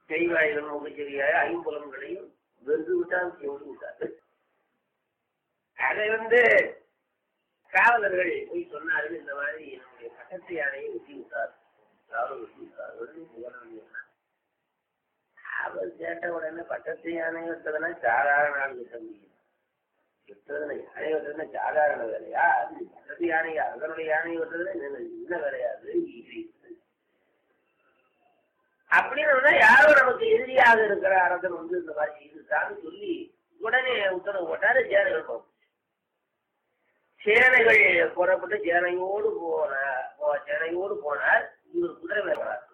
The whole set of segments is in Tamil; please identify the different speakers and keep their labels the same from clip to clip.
Speaker 1: செய்வாயுடன் முகச்செவியாய ஐம்புலங்களையும் வென்று விட்டால் சென்று விட்டார் அதை வந்து காவலர்கள் போய் சொன்னார்கள் இந்த மாதிரி என்னுடைய பக்கத்து யானையை வெட்டி விட்டார் காவல் வெட்டி விட்டார் உடனே புகழாம சொன்னார். அவர் கேட்ட உடனே பக்கத்து யானை வெட்டதுன்னா சாதாரண ஆளுங்க தம்பி வெட்டுறதுல யானை வெட்டுறதுன்னா சாதாரண வேலையா அது பக்கத்து யானை அதனுடைய யானை வெட்டுறதுல என்ன என்ன வேலையாது இது அப்படின்னு யாரோ நமக்கு எதிரியாக இருக்கிற அரசன் வந்து இந்த மாதிரி செய்துட்டான்னு சொல்லி உடனே உத்தரவு போட்டாரு சேனைகள் போகும் சேனைகள் புறப்பட்டு சேனையோடு போன போ- சேனையோடு போனார் இவர் குதிரை மேல வரார்.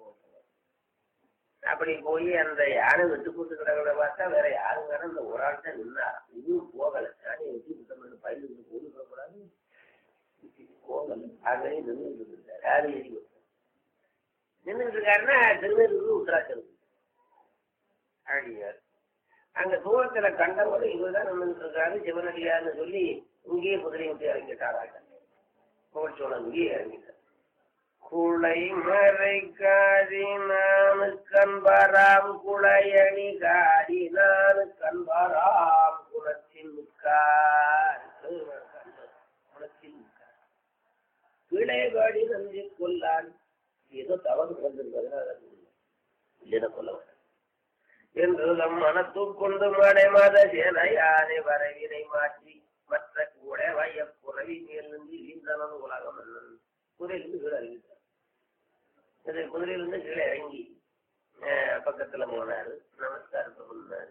Speaker 1: அப்படி போய் அந்த யானை விட்டு போட்டு கிடக்கிறத பார்த்தா வேற யாரும் வேற இந்த ஒரு ஆள் தான் நின்னா இதுவும் போகல யானையை வெட்டி விட்டோம்னு பயிலுக்கு போய் போகக்கூடாது போகல ஆகவே நின்று இருந்தார் யாரும் ஏறி நின்றுட்டு இருக்காருன்னா திருநெல்வேலி உத்தராச்சலம் அடியார் அங்க தூரத்துல கண்டவங்க இவர்தான் நின்றுட்டு இருக்காரு சிவனடியார்னு சொல்லி இங்கேயே குதிரை விட்டு இறங்கிட்டாராங்க புகழ்ச்சோழன் இங்கேயே இறங்கிட்டார் குளை மறை காதி நானு கண்பராம் குளையணி காடி நானு கண்பராம் குளத்தில் முக்கார் குளத்தில் முக்கார் கிளைகாடி நன்றி கொல்லான் ஏதோ தவறு வந்திருப்பதனால இல்லைன்னா கொல்ல வேண்டாம் என்று நம் மனத்துக்கொண்டு மடை மத சேனையானை வரவினை மாற்றி மற்ற கூட வய புறவி மேல் நின்று இழிந்தவன் உலகம் மன்னன் குதிரையிலிருந்து கீழே இறங்கிட்டார் இது குதிரையிலிருந்து கீழே இறங்கி அஹ், பக்கத்துல போனாரு நமஸ்காரத்தை பண்ணாரு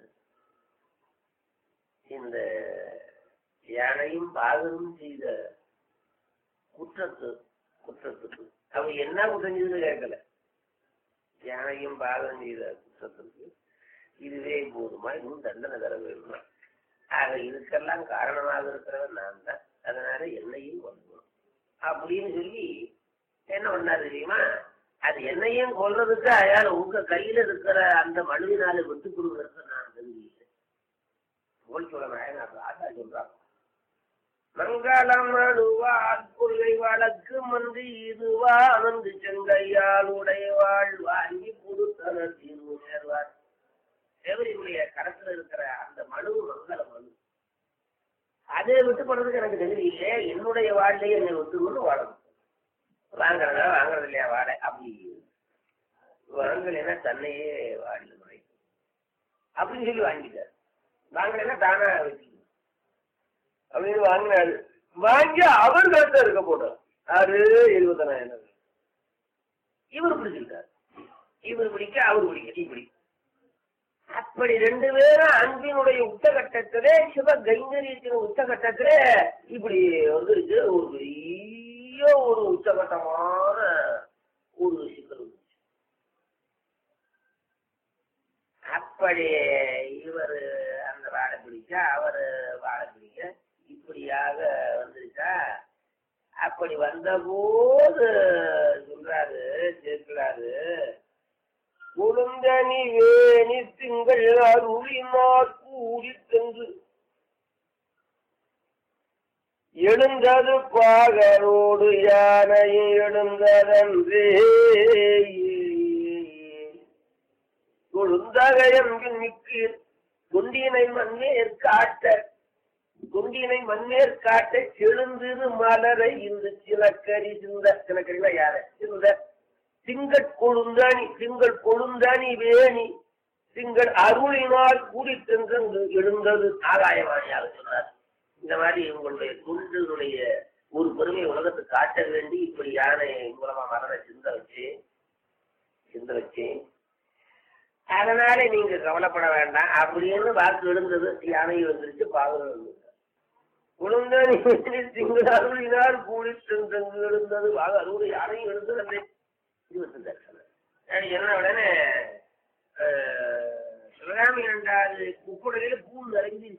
Speaker 1: இந்த யானையும் பாகனும் செய்த குற்றத்து குற்றத்துக்கு அவங்க என்ன குற்றம் செய்துன்னு கேட்கல யானையும் பாகம் செய்த குற்றத்துக்கு இதுவே போதுமா இன்னும் தண்டனை தர வேணுமா ஆக இதுக்கெல்லாம் காரணமாக இருக்கிறவன் நான் தான் அதனால என்னையும் கொல்லணும் அப்படின்னு சொல்லி என்ன பண்ணாரு தெரியுமா அது என்னையும் கொல்றதுக்கு அயால உங்க கையில இருக்கிற அந்த மனுவினால விட்டு கொடுக்கறதுக்கு நான் தெரிஞ்சுக்கிறேன் போல் சொல்ல நாயனார் ராஜா சொல்றாங்க மங்களம் அழுவாள் கொள்ளை வழக்கு மன்று இதுவா அனந்து செங்கையால் உடையவாள் வாங்கி புதுத்தனர் தீர்வு நேர்வார் தேவரியுடைய கரத்துல இருக்கிற அந்த மனு மங்கள மனு அதை விட்டு போறதுக்கு எனக்கு தெரியலையே என்னுடைய வாழ்லையே என்னை விட்டுக்கொண்டு வாழணும் வாங்குறதா வாங்குறது இல்லையா வாழை அப்படி வாங்கலைன்னா தன்னையே வாழல நுழைக்கும் அப்படின்னு சொல்லி வாங்கிட்டார் வாங்கலைன்னா தானா வச்சுக்கணும் அப்படின்னு வாங்கினாரு வாங்கி அவர் கருத்து இருக்க போட்டார் ஆறு இருபத்தனாயிரம் இவர் பிடிச்சிருக்காரு இவர் பிடிக்க அவர் பிடிக்க இப்படி அப்படி ரெண்டு பேரும் அன்பினுடைய உச்சகட்டத்திலே சிவ கைங்கரியத்தின் உச்சகட்டத்திலே இப்படி வந்துருச்சு ஒரு பெரிய ஒரு உச்சகட்டமான ஒரு சிக்கல் வந்துச்சு அப்படி இவர் அந்த வாழை பிடிக்க அவர் வாழை பிடிக்க இப்படியாக வந்துருச்சா அப்படி வந்தபோது சொல்றாரு சேர்க்கிறாரு குழுந்தனி வேணி திங்கள் அருளினார் கூடி சென்று எழுந்தது பாகரோடு யானையை எழுந்ததன்றே கொழுந்தகையம்பின் மிக்கு குண்டினை மண்ணேற் காட்ட குண்டினை மண்ணேற் காட்ட செழுந்திரு மலரை இந்த சிலக்கரி சிந்த சிலக்கரினா யார சிந்த திங்கள் கொழுந்தானி திங்கள் கொழுந்தானி வேணி திங்கள் அருளினால் கூடி சென்று எழுந்தது ஆகாயவாணியாக சொன்னார் இந்த மாதிரி உங்களுடைய துண்டுடைய ஒரு பெருமையை உலகத்துக்கு காட்ட வேண்டி இப்படி யானை மூலமா மலரை சிந்த வச்சு சிந்த வச்சு அதனால நீங்க கவலைப்பட வேண்டாம் அப்படின்னு வாக்கு எழுந்தது யானை வந்துருச்சு பாகல் வந்துருச்சு குழந்தானி திங்கள் அருளினால் கூடி சென்று எழுந்தது வாக அறுபது யானை எழுந்தது அந்த இருபத்தி தரிசனம் என்ன உடனே சிவகாமி ரெண்டாவது குக்குடையில பூ நிறைஞ்சிருச்சு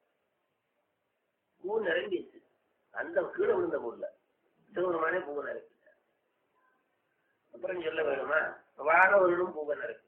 Speaker 1: பூ நிறைஞ்சிருச்சு அந்த கீழே விழுந்த பொருள் சிவபெருமானே பூ நிறைஞ்சிட்டார் அப்புறம் சொல்ல வேணுமா வானவர்களும் பூவை நிறைக்கிறார்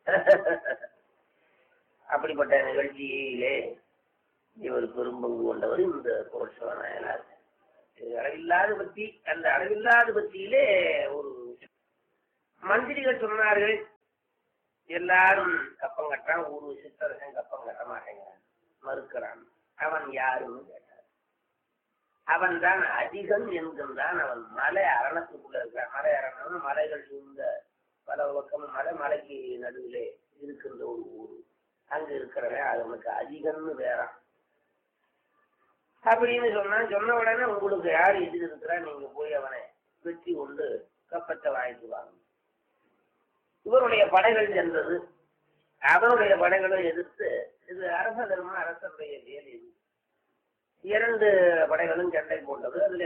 Speaker 1: அப்படிப்பட்ட நிகழ்ச்சியிலே இவர் பெரும்பங்கு கொண்டவர் இந்த புரட்சிவ நாயனார் அளவில்லாத பத்தி அந்த அளவில்லாத பத்தியிலே ஒரு மந்திரிகள் சொன்னார்கள் எல்லாரும் கப்பம் கட்டுறான் ஊரு சித்தரசன் கப்பம் கட்ட மாட்டேங்கிறான் மறுக்கிறான் அவன் யாருன்னு கேட்டான் அவன் தான் அதிகம் என்கின்றான் அவன் மலை அரணத்துக்குள்ள இருக்கான் மலை அரணம் மலைகள் சூழ்ந்த பல பக்கம் மலை மலைக்கு நடுவிலே இருக்கின்ற ஒரு ஊர் அங்க இருக்கிறவன் அவனுக்கு அதிகம்னு வேறான் அப்படின்னு சொன்னான் சொன்ன உடனே உங்களுக்கு யார் எதிர் இருக்கிறா நீங்க போய் அவனை வெற்றி கொண்டு கப்பத்தை வாங்கிட்டு வாங்க இவருடைய படைகள் சென்றது அவனுடைய படைகளை எதிர்த்து இது அரச தர்மம் அரசனுடைய வேலை இது இரண்டு படைகளும் சண்டை போட்டது அதுல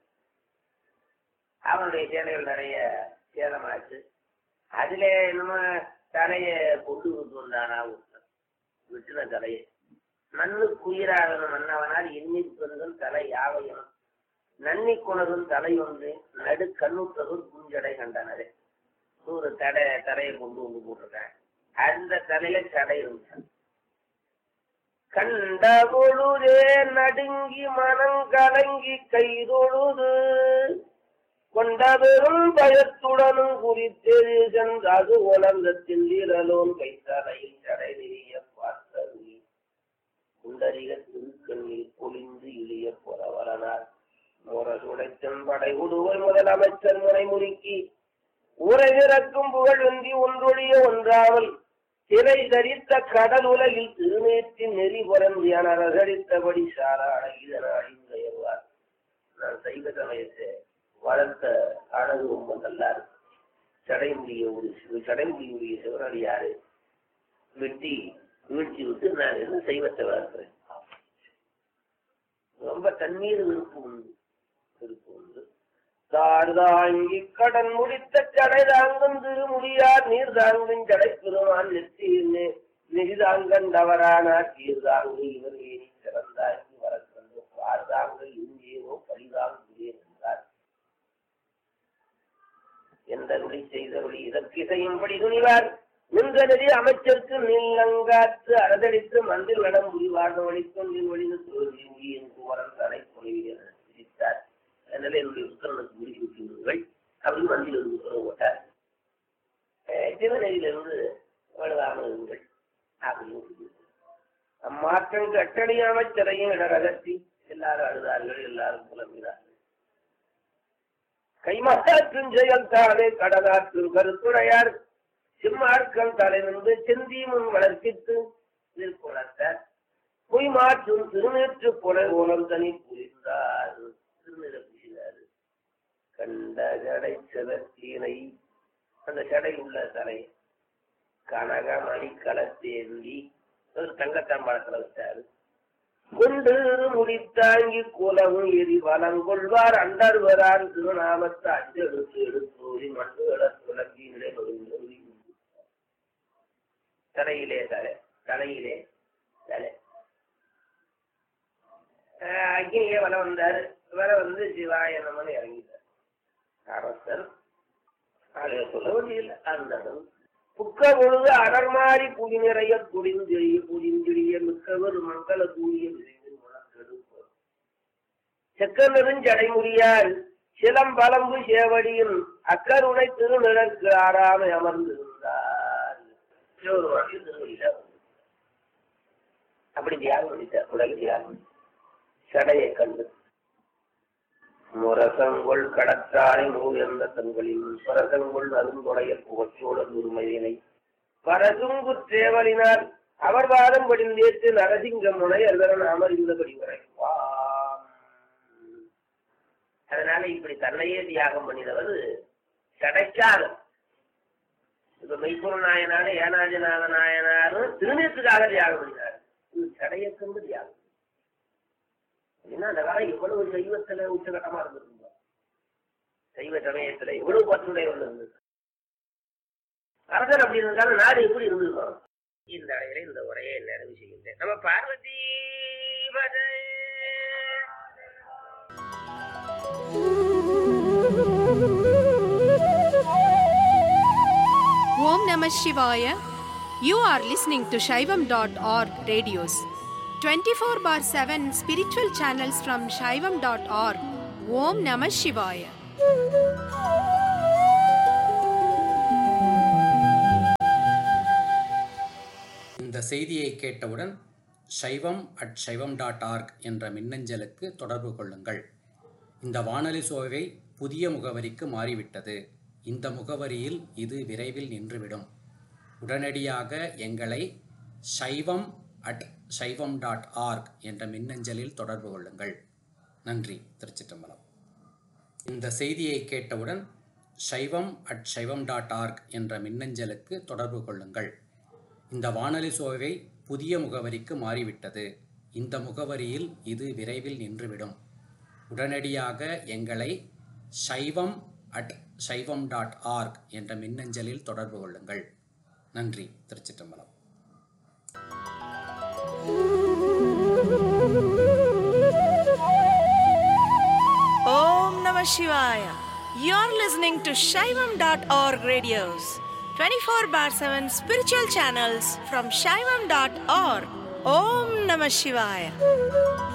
Speaker 1: அவனுடைய சேனைகள் நிறைய சேதமாச்சு அதுல நம்ம தலைய கொண்டு விட்டு வந்தானா ஒருத்தன் விட்டுன தலையை நன்னு குயிராகணும் மன்னவனால் எண்ணிருப்பதுகள் தலை யாவையும் நன்னி குணரும் தலை ஒன்று நடு கண்ணுற்றதும் குஞ்சடை கண்டனரே ஒரு தடை தரையை கொண்டு வந்து போட்டிருக்கேன் அந்த தலையில தடை இருந்துச்சு கண்ட பொழுதே நடுங்கி மனம் கலங்கி கைதொழுது கொண்ட பெரும் பயத்துடனும் குறித்தெழு சென்றது உலகத்தில் இரலோன் கைத்தலையில் தடை நெறிய பார்த்தது குண்டரிக திருக்கண்ணில் பொழிந்து இழிய புறவரனார் முரசுடைத்தன் படை உடுவை முதலமைச்சர் முறை முறுக்கி உரைகிறக்கும் புகழ் வெந்தி ஒன்றொழிய ஒன்றாமல் சிறை தரித்த கடல் உலகில் திருநேற்றின் நெறி புறந்தியான ரகடித்தபடி சாரா அழகிதனாய் உயர்வார் நான் சைவ சமயத்தை வளர்த்த அழகு ரொம்ப நல்லா இருக்கு சடைமுடிய ஒரு சிவ சடைமுடியுடைய சிவனடியாரு வெட்டி வீழ்ச்சி விட்டு நான் என்ன சைவத்தை வளர்க்கிறேன் ரொம்ப தண்ணீர் விருப்பு உண்டு விருப்பு உண்டு தார் தாங்கி கடன் முடித்த சடை தாங்கும் திருமுடியார் நீர் தாங்கும் சடை பெருமான் நெற்றியில் நெறிதாங்கண்டவரானார் சீர் தாங்கு இவர் ஏறி சிறந்தாங்கி வரக்கண்டு பார் தாங்கள் இங்கேயோ பழிதாங்குகிறே என்றார் எந்த நொடி செய்தவழி இதற்கு இசையும்படி துணிவார் நின்ற நெறி அமைச்சருக்கு நீலங்காற்று அரதடித்து மந்தில் நடம் புரிவார் வழித்தொன்றில் வழிந்து தோல்வி முடியின் குமரன் தலை பொழிவில் சிரித்தார் அதனால என்னுடைய புத்தகனுக்கு முடிவு விட்டுவிடுங்கள் அப்படின்னு மந்தியில் இருந்து சொல்ல போட்டார் சிவநெறியிலிருந்து வலுவாமல் இருங்கள் அப்படின்னு அம்மாற்றம் கட்டணியாம சிறையும் இடரகத்தி எல்லாரும் அழுதார்கள் எல்லாரும் புலம்பினார்கள் கைமாற்றும் செயல் தானே கடலாற்றும் கருத்துடையார் சிம்மார்க்கம் தலை நின்று செந்தி முன் வளர்ப்பித்து நிற்குணர்த்த பொய் மாற்றும் திருநேற்று புல ஓலம் தனி புரிந்தார் திருநிற புரிந்தார் கண்ட ஜடை செதற்கீனை அந்த ஜடை உள்ள தலை கனகமணி களத்தேந்தி ஒரு தங்கத்தாம்பாளத்துல வச்சாரு கொண்டு முடித்தாங்கி குலமும் எரி வளங்கொள்வார் அண்டர்வரான் திருநாமத்தை அஞ்செடுத்து எடுத்தோரி மண்டுகள துலங்கியிலே தலையிலே தலை தலையிலே தலை அக்னியே வர வந்தாரு வர வந்து சிவாய நமன் இறங்கிட்டார் அரசர் அதை சொல்ல வேண்டியதில்லை அந்த புக்க பொழுது அடர்மாறி புடி நிறைய புடிஞ்செழிய புடிஞ்செழிய மிக்கவர் மங்கள கூடிய செக்க நெருஞ்சடைமுடியால் சிலம்பலம்பு சேவடியும் அக்கருணை திருநிழற்கு ஆறாமை அமர்ந்திருந்தார் சிவருமானிய திருவடியில அப்படி தியாகம் பண்ணிட்டார் உலக தியாகம் சடையை கண்டு முரசங்கொள் கடற்றாரை நூல் என்ற தங்களில் பரசங்கொள் அருந்துடைய புகச்சோட உரிமையினை பரசுங்கு தேவலினால் அவர் வாதம் படிந்தேற்று நரசிங்க முனை அல்லவன் அமர்ந்தபடி வரைவாம் அதனால இப்படி தன்னையே தியாகம் பண்ணினவர் கிடைக்காத இப்ப மெய்ப்பொருள் நாயனாரு ஏனாதிநாத நாயனாரும் திருநீத்துக்காக தியாகம் பண்ணினார் இது சடையக்கென்று தியாகம் ஏன்னா அந்த காலம் எவ்வளவு சைவத்துல உச்சகட்டமா இருந்திருந்தோம் சைவ சமயத்துல எவ்வளவு பற்றுடைய இருந்தது அரசர் அப்படி இருந்தாலும் நாடு எப்படி இருந்திருக்கும் இந்த அடையில இந்த உரையை நிறைவு செய்கின்றேன் நம்ம பார்வதி பதை
Speaker 2: Om Namah Shivaya. You are listening to Shaivam.org radios. 24 bar 7 spiritual channels from Shaivam.org. Om Namah Shivaya.
Speaker 3: இந்த செய்தியை கேட்டவுடன் சைவம் அட் சைவம் டாட் ஆர்க் என்ற மின்னஞ்சலுக்கு தொடர்பு கொள்ளுங்கள் இந்த வானொலி சோவை புதிய முகவரிக்கு மாறிவிட்டது இந்த முகவரியில் இது விரைவில் நின்றுவிடும் உடனடியாக எங்களை சைவம் அட் சைவம் டாட் ஆர்க் என்ற மின்னஞ்சலில் தொடர்பு கொள்ளுங்கள் நன்றி திருச்சிற்றம்பலம் இந்த செய்தியை கேட்டவுடன் சைவம் அட் சைவம் டாட் ஆர்க் என்ற மின்னஞ்சலுக்கு தொடர்பு கொள்ளுங்கள் இந்த வானொலி சோவை புதிய முகவரிக்கு மாறிவிட்டது இந்த முகவரியில் இது விரைவில் நின்றுவிடும் உடனடியாக எங்களை சைவம் அட் சைவம் டாட் ஆர்க் என்ற மின்னஞ்சலில் தொடர்பு கொள்ளுங்கள் நன்றி திருச்சிற்றம்பலம்
Speaker 4: Om Namah Shivaya. You're listening to Shaivam.org radios, 24 bar 7 spiritual channels from Shaivam.org. Om Namah Shivaya.